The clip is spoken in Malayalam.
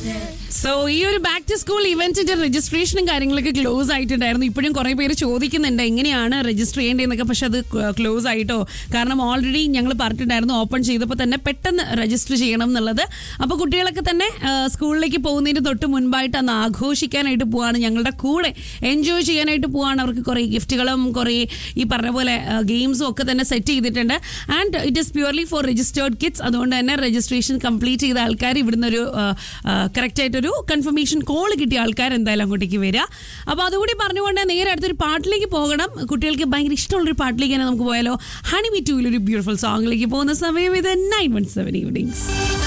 സോ ഈ ഒരു ബാക്ക് ടു സ്കൂൾ ഇവന്റിന്റെ രജിസ്ട്രേഷനും കാര്യങ്ങളൊക്കെ ക്ലോസ് ആയിട്ടുണ്ടായിരുന്നു ഇപ്പോഴും കുറെ പേര് ചോദിക്കുന്നുണ്ട് എങ്ങനെയാണ് രജിസ്റ്റർ ചെയ്യേണ്ടതെന്നൊക്കെ പക്ഷെ അത് ക്ലോസ് ആയിട്ടോ കാരണം ഓൾറെഡി ഞങ്ങൾ പറഞ്ഞിട്ടുണ്ടായിരുന്നു ഓപ്പൺ ചെയ്തപ്പോൾ തന്നെ പെട്ടെന്ന് രജിസ്റ്റർ ചെയ്യണം എന്നുള്ളത് അപ്പോൾ കുട്ടികളൊക്കെ തന്നെ ആ, സ്കൂളിലേക്ക് പോകുന്നതിന് തൊട്ട് മുൻപായിട്ട് അന്ന് ആഘോഷിക്കാനായിട്ട് പോവാണ് ഞങ്ങളുടെ കൂടെ എൻജോയ് ചെയ്യാനായിട്ട് പോവാണ് അവർക്ക് കുറേ ഗിഫ്റ്റുകളും കുറേ ഈ പറഞ്ഞ പോലെ ഗെയിംസും ഒക്കെ തന്നെ സെറ്റ് ചെയ്തിട്ടുണ്ട് and it is purely for registered kids അതുകൊണ്ട് തന്നെ രജിസ്ട്രേഷൻ കംപ്ലീറ്റ് ചെയ്ത ആൾക്കാർ ഇവിടുന്ന് ഒരു കറക്റ്റ് ആയിട്ടൊരു കൺഫർമേഷൻ കോൾ കിട്ടിയ ആൾക്കാർ എന്തായാലും അങ്ങോട്ടേക്ക് വരിക അപ്പോൾ അതുകൂടി പറഞ്ഞുകൊണ്ട് നേരെ അടുത്തൊരു പാട്ടിലേക്ക് പോകണം കുട്ടികൾക്ക് ഭയങ്കര ഇഷ്ടമുള്ളൊരു പാട്ടിലേക്ക് തന്നെ നമുക്ക് പോയാലോ ഹണി മി ടൂവിൽ ഒരു ബ്യൂട്ടിഫുൾ സോങ്ങിലേക്ക് പോകുന്ന സമയം ഇത് നയൻ വൺ സെവൻ ഈവനിങ്സ്